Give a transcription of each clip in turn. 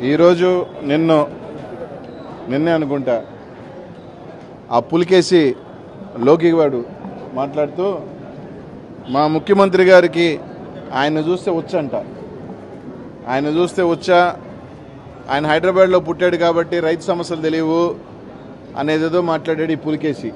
ఈరోజు నిన్ను నిన్నే అనుకుంటా ఆ పులికేసి లోకివాడు మాట్లాడుతూ మా ముఖ్యమంత్రి గారికి ఆయన చూస్తే వచ్చంట ఆయన చూస్తే వచ్చా ఆయన హైదరాబాద్లో పుట్టాడు కాబట్టి రైతు సమస్యలు తెలియవు అనేదేదో మాట్లాడాడు ఈ పులికేసి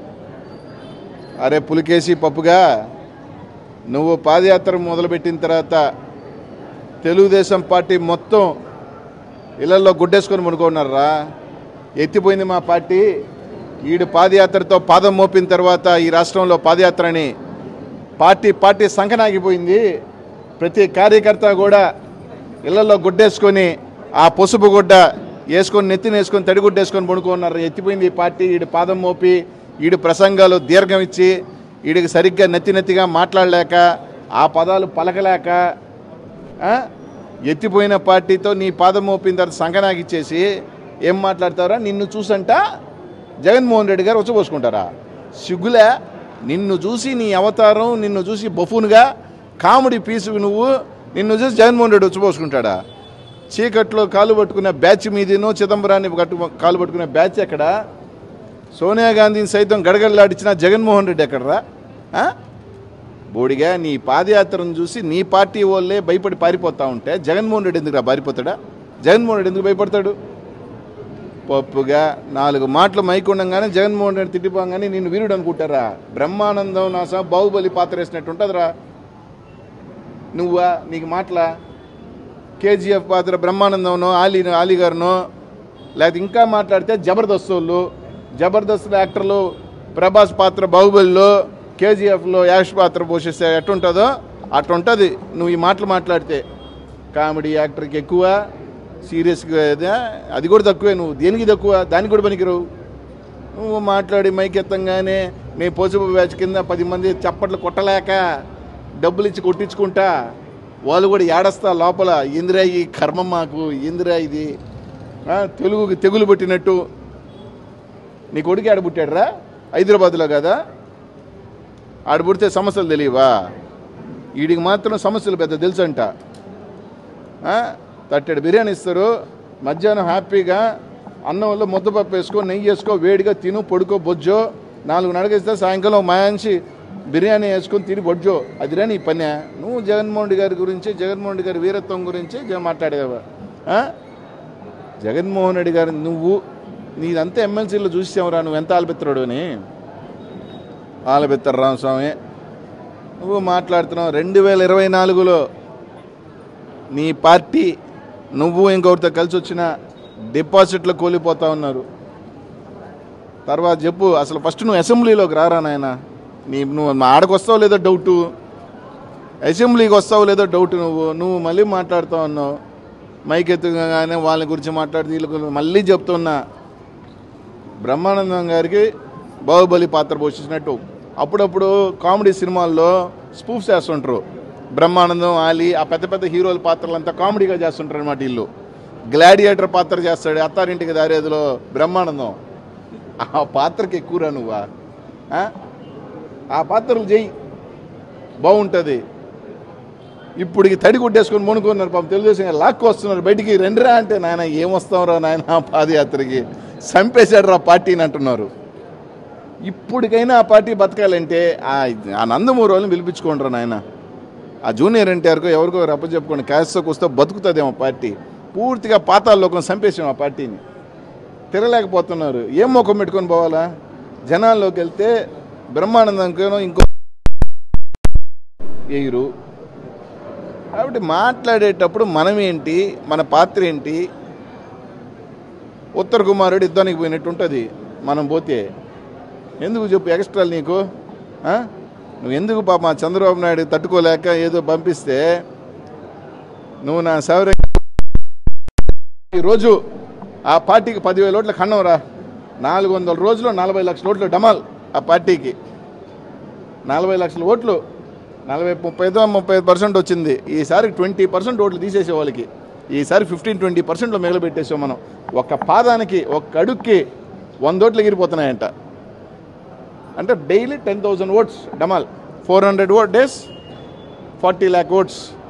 అరే పులికేసి పప్పుగా నువ్వు పాదయాత్ర మొదలుపెట్టిన తర్వాత తెలుగుదేశం పార్టీ మొత్తం ఇళ్లలో గుడ్డేసుకొని పడుకున్నారా ఎత్తిపోయింది మా పార్టీ ఈడు పాదయాత్రతో పాదం మోపిన తర్వాత ఈ రాష్ట్రంలో పాదయాత్రని పార్టీ పార్టీ సంకనాగిపోయింది ప్రతి కార్యకర్త కూడా ఇళ్లలో గుడ్డేసుకొని ఆ పసుపు గుడ్డ వేసుకొని నెత్తిన వేసుకొని తడిగుడ్డ వేసుకొని పడుకున్నారు ఎత్తిపోయింది ఈ పార్టీ ఈడు పాదం మోపి ఈడు ప్రసంగాలు దీర్ఘం ఇచ్చి ఈడికి సరిగ్గా నెత్తి నెత్తిగా మాట్లాడలేక ఆ పదాలు పలకలేక ఆ? ఎత్తిపోయిన పార్టీతో నీ పాదం మోపిన తర్వాత సంకనాగిచ్చేసి ఏం మాట్లాడతారా నిన్ను చూసంట జగన్మోహన్ రెడ్డి గారు వచ్చబోసుకుంటారా సిగ్గులే నిన్ను చూసి నీ అవతారం నిన్ను చూసి బఫూన్గా కామెడీ పీసు నువ్వు నిన్ను చూసి జగన్మోహన్ రెడ్డి వచ్చబోసుకుంటాడా చీకట్లో కాలు పట్టుకున్న బ్యాచ్ మీదనో చిదంబరాన్ని కట్టు కాలు పట్టుకునే బ్యాచ్ ఎక్కడ సోనియా గాంధీని సైతం గడగడలాడించిన జగన్మోహన్ రెడ్డి ఎక్కడరా ఆ? బోడిగా నీ పాదయాత్రను చూసి నీ పార్టీ వాళ్ళే భయపడి పారిపోతా ఉంటే జగన్మోహన్ రెడ్డి ఎందుకు భయపడతాడా జగన్మోహన్ రెడ్డి ఎందుకు భయపడతాడు పప్పుగా నాలుగు మాటలు మైకుండంగానే జగన్మోహన్ రెడ్డి తిట్టిపోగానే నేను వీరుడు అనుకుంటారా బ్రహ్మానందం నా సహా బాహుబలి పాత్ర వేసినట్టు ఉంటుందిరా నువ్వా నీకు మాటలా కేజీఎఫ్ పాత్ర బ్రహ్మానందంనో ఆలీ ఆలీ గారినో లేకపోతే ఇంకా మాట్లాడితే జబర్దస్త్ వాళ్ళు జబర్దస్త్ యాక్టర్లు ప్రభాస్ పాత్ర బాహుబలిలో కేజీఎఫ్లో యాష్ పాత్ర పోషిస్తే ఎట్టుంటుందో అట్టుంటుంది నువ్వు ఈ మాటలు మాట్లాడితే కామెడీ యాక్టర్కి ఎక్కువ సీరియస్గా ఏదా? అది కూడా తక్కువే నువ్వు దేనికి తక్కువ దానికి కూడా పనికిరావు నువ్వు మాట్లాడి మైక్ ఎత్తంగానే మీ పసుపు బ్యాచ్ కింద పది మంది చప్పట్లు కొట్టలేక డబ్బులు ఇచ్చి కొట్టించుకుంటా వాళ్ళు కూడా ఏడస్తా లోపల ఇందిరా ఈ కర్మ మాకు ఇందిరా ఇది ఆ, తెలుగుకి తెగులు పుట్టినట్టు నీ కొడుకు ఆడ పుట్టాడురా హైదరాబాద్లో కదా ఆడ పుడితే సమస్యలు తెలియవా వీడికి మాత్రం సమస్యలు పెద్ద తెలుసంట ఆ, తట్టెడు బిర్యానీ ఇస్తారు మధ్యాహ్నం హ్యాపీగా అన్నంలో ముద్దపప్పు వేసుకో నెయ్యి వేసుకో వేడిగా తిను పడుకో బొజ్జో నాలుగు నడగిస్తే సాయంకాలం మంచి బిర్యానీ వేసుకొని తిని బొజ్జో అదిరా నీ పని నువ్వు జగన్మోహన్ రెడ్డి గారి గురించి జగన్మోహన్ రెడ్డి గారి వీరత్వం గురించి జ- మాట్లాడేవా ఆ? జగన్మోహన్ రెడ్డి గారు నువ్వు నీదంతా ఎమ్మెల్సీలో చూసావురా నువ్వు ఎంత ఆలబెత్తరాడు అని ఆలబెత్తరు రామస్వామి నువ్వు మాట్లాడుతున్నావు రెండు వేల ఇరవై నాలుగులో నీ పార్టీ నువ్వు ఇంకొకరితో కలిసి వచ్చిన డిపాజిట్లు కూలిపోతా ఉన్నారు తర్వాత చెప్పు అసలు ఫస్ట్ నువ్వు అసెంబ్లీలోకి రారా నాయన నీ నువ్వు మా ఆడకు వస్తావు లేదో డౌటు అసెంబ్లీకి వస్తావు లేదో డౌట్ నువ్వు నువ్వు మళ్ళీ మాట్లాడుతూ ఉన్నావు మైక్ ఎత్తుగానే వాళ్ళ గురించి మాట్లాడి వీళ్ళ గురించి మళ్ళీ చెప్తున్నా బ్రహ్మానందం గారికి బాహుబలి పాత్ర పోషించినట్టు అప్పుడప్పుడు కామెడీ సినిమాల్లో స్పూఫ్ చేస్తుంటారు బ్రహ్మానందం ఆలి ఆ పెద్ద పెద్ద హీరోల పాత్రలంతా కామెడీగా చేస్తుంటారు అనమాట వీళ్ళు గ్లాడియేటర్ పాత్ర చేస్తాడు అత్తారింటికి దారేదిలో బ్రహ్మానందం ఆ పాత్రకి ఎక్కువరా నువ్వా ఆ? ఆ పాత్రలు చెయ్యి బాగుంటుంది ఇప్పటికి తడి కొట్టేసుకొని మొనుకున్నారు పాపం తెలుగుదేశం గారు లాక్కు వస్తున్నారు బయటికి రెండురా అంటే నాయన ఏమొస్తాంరా నాయన పాదయాత్రకి చంపేశాడు రా పార్టీని అంటున్నారు ఇప్పటికైనా ఆ పార్టీ బతకాలంటే ఆ ఆ నందమూరి వాళ్ళని పిలిపించుకోండి రా నాయన ఆ జూనియర్ ఎన్టీఆర్కో ఎవరికో రప్ప చెప్పుకోండి క్యాస్ట్కి వస్తే బతుకుతుందేమో పార్టీ పూర్తిగా పాతాల్లోకం చంపేసాం ఆ పార్టీని తిరగలేకపోతున్నారు ఏం ముఖం పెట్టుకొని పోవాలా జనాల్లోకి వెళ్తే బ్రహ్మానందంకేనో ఇంకో వేయరు కాబట్టి మాట్లాడేటప్పుడు మనం ఏంటి మన పాత్ర ఏంటి ఉత్తర కుమారుడు యుద్ధానికి పోయినట్టు ఉంటుంది మనం పోతే ఎందుకు చెప్పు ఎక్స్ట్రా నీకు ఆ? నువ్వు ఎందుకు పాప మా చంద్రబాబు నాయుడు తట్టుకోలేక ఏదో పంపిస్తే నువ్వు నా సౌర ఈరోజు ఆ పార్టీకి పదివేల ఓట్ల ఖండం రా నాలుగు వందల రోజులు నలభై లక్షల ఓట్లు డమాల్ ఆ పార్టీకి నలభై లక్షల ఓట్లు నలభై ముప్పై ఐదు ముప్పై ఐదు పర్సెంట్ వచ్చింది ఈసారి ట్వంటీ పర్సెంట్ ఓట్లు తీసేసే వాళ్ళకి ఈసారి ఫిఫ్టీన్ ట్వంటీ పర్సెంట్లో మిగలబెట్టేసాం మనం ఒక్క పాదానికి ఒక్క అడుక్కి వంద ఓట్లు ఎగిరిపోతున్నాయంట అంటే డైలీ టెన్ థౌసండ్ ఓట్స్ డమాల్ four hundred vote days forty lakh oats